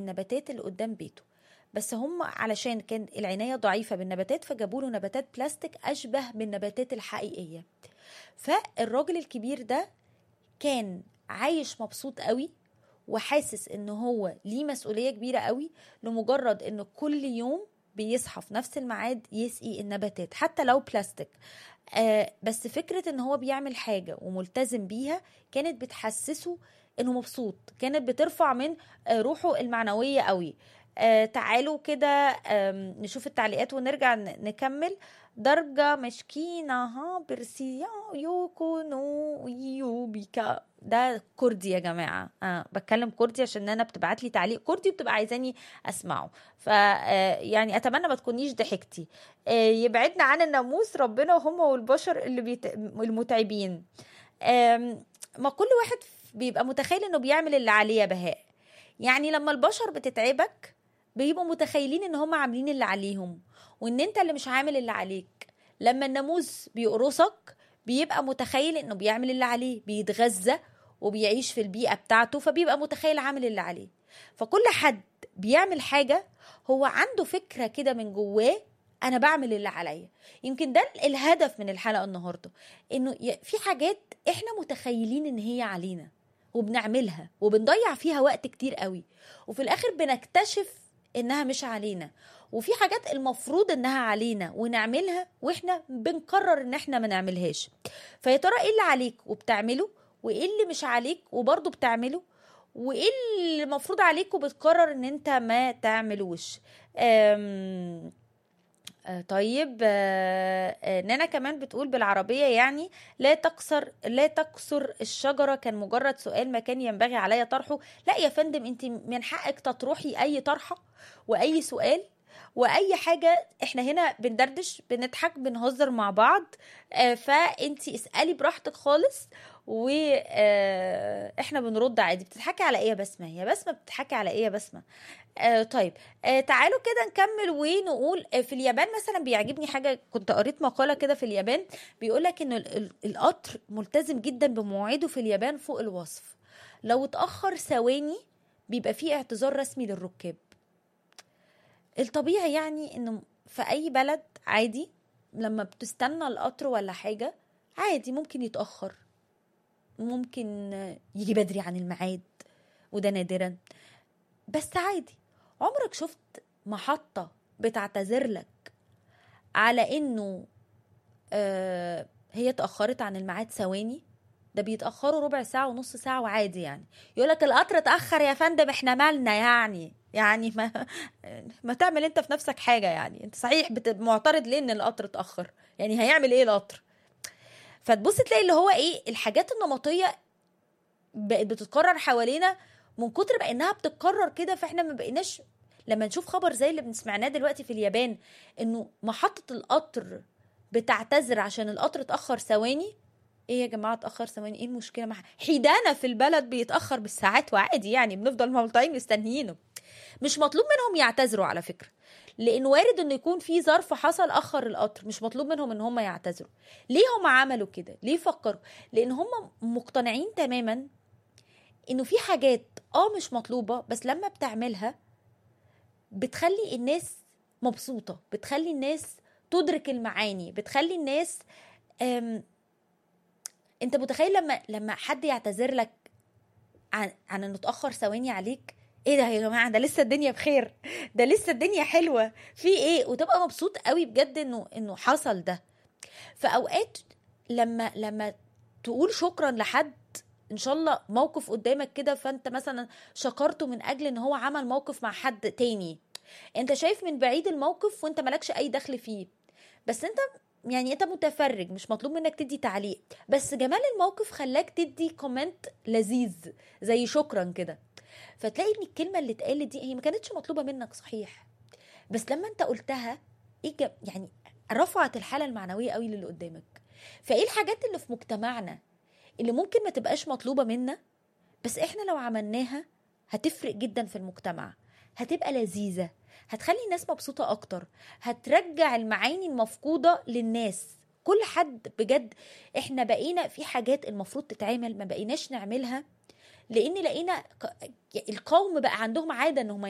النباتات اللي قدام بيته بس هم علشان كان العنايه ضعيفه بالنباتات فجابوا له نباتات بلاستيك اشبه بالنباتات الحقيقيه فالراجل الكبير ده كان عايش مبسوط قوي وحاسس ان هو ليه مسؤوليه كبيره قوي لمجرد انه كل يوم بيصحى في نفس الميعاد يسقي النباتات حتى لو بلاستيك آه بس فكره ان هو بيعمل حاجه وملتزم بيها كانت بتحسسه انه مبسوط كانت بترفع من آه روحه المعنويه قوي آه تعالوا كده نشوف التعليقات ونرجع نكمل درجة مشكينة ها برسيا يوكونو يوبيكا ده كردي يا جماعة آه بتكلم كردي عشان انا بتبعت لي تعليق كردي بتبقى عايزاني اسمعه ف يعني اتمنى ما تكونيش ضحكتي آه يبعدنا عن الناموس ربنا وهم والبشر اللي بيت... المتعبين آه ما كل واحد بيبقى متخيل انه بيعمل اللي عليه يا بهاء يعني لما البشر بتتعبك بيبقوا متخيلين ان هم عاملين اللي عليهم وان انت اللي مش عامل اللي عليك لما الناموس بيقرصك بيبقى متخيل انه بيعمل اللي عليه بيتغذى وبيعيش في البيئه بتاعته فبيبقى متخيل عامل اللي عليه فكل حد بيعمل حاجه هو عنده فكره كده من جواه انا بعمل اللي عليا يمكن ده الهدف من الحلقه النهارده انه في حاجات احنا متخيلين ان هي علينا وبنعملها وبنضيع فيها وقت كتير قوي وفي الاخر بنكتشف انها مش علينا وفي حاجات المفروض انها علينا ونعملها واحنا بنقرر ان احنا ما نعملهاش فيا ترى ايه اللي عليك وبتعمله وايه اللي مش عليك وبرضه بتعمله وايه اللي المفروض عليك وبتقرر ان انت ما تعملوش أم طيب نانا كمان بتقول بالعربيه يعني لا تكسر لا تكسر الشجره كان مجرد سؤال ما كان ينبغي عليا طرحه لا يا فندم انت من حقك تطرحي اي طرحه واي سؤال واي حاجه احنا هنا بندردش بنضحك بنهزر مع بعض فانت اسالي براحتك خالص واحنا بنرد عادي بتضحكي على ايه يا بسمه يا بسمه بتضحكي على ايه يا بسمه آه طيب آه تعالوا كده نكمل ونقول آه في اليابان مثلا بيعجبني حاجه كنت قريت مقاله كده في اليابان بيقول لك ان القطر ملتزم جدا بمواعيده في اليابان فوق الوصف لو اتاخر ثواني بيبقى فيه اعتذار رسمي للركاب الطبيعي يعني انه في اي بلد عادي لما بتستنى القطر ولا حاجه عادي ممكن يتاخر ممكن يجي بدري عن الميعاد وده نادرا بس عادي عمرك شفت محطة بتعتذر لك على انه آه هي اتأخرت عن الميعاد ثواني ده بيتأخروا ربع ساعة ونص ساعة وعادي يعني يقولك القطر اتأخر يا فندم احنا مالنا يعني يعني ما ما تعمل انت في نفسك حاجة يعني انت صحيح معترض ليه ان القطر اتأخر يعني هيعمل ايه القطر فتبص تلاقي اللي هو ايه الحاجات النمطيه بقت بتتكرر حوالينا من كتر ما انها بتتكرر كده فاحنا ما بقيناش لما نشوف خبر زي اللي بنسمعناه دلوقتي في اليابان انه محطه القطر بتعتذر عشان القطر اتاخر ثواني ايه يا جماعه اتاخر ثواني ايه المشكله مع حيدانه في البلد بيتاخر بالساعات وعادي يعني بنفضل مولطعين مستنيينه مش مطلوب منهم يعتذروا على فكره لان وارد انه يكون في ظرف حصل اخر القطر مش مطلوب منهم ان هم يعتذروا ليه هم عملوا كده ليه فكروا لان هم مقتنعين تماما انه في حاجات اه مش مطلوبه بس لما بتعملها بتخلي الناس مبسوطه بتخلي الناس تدرك المعاني بتخلي الناس أم انت متخيل لما لما حد يعتذر لك عن عن انه اتاخر ثواني عليك ايه ده يا جماعه ده لسه الدنيا بخير ده لسه الدنيا حلوه في ايه وتبقى مبسوط قوي بجد انه انه حصل ده فاوقات لما لما تقول شكرا لحد ان شاء الله موقف قدامك كده فانت مثلا شكرته من اجل ان هو عمل موقف مع حد تاني انت شايف من بعيد الموقف وانت مالكش اي دخل فيه بس انت يعني انت متفرج مش مطلوب منك تدي تعليق بس جمال الموقف خلاك تدي كومنت لذيذ زي شكرا كده فتلاقي ان الكلمه اللي اتقالت دي هي ما كانتش مطلوبه منك صحيح بس لما انت قلتها ايه يعني رفعت الحاله المعنويه قوي للي قدامك فايه الحاجات اللي في مجتمعنا اللي ممكن ما تبقاش مطلوبه منا بس احنا لو عملناها هتفرق جدا في المجتمع هتبقى لذيذه هتخلي الناس مبسوطه اكتر هترجع المعاني المفقوده للناس كل حد بجد احنا بقينا في حاجات المفروض تتعمل ما بقيناش نعملها لان لقينا القوم بقى عندهم عاده ان هم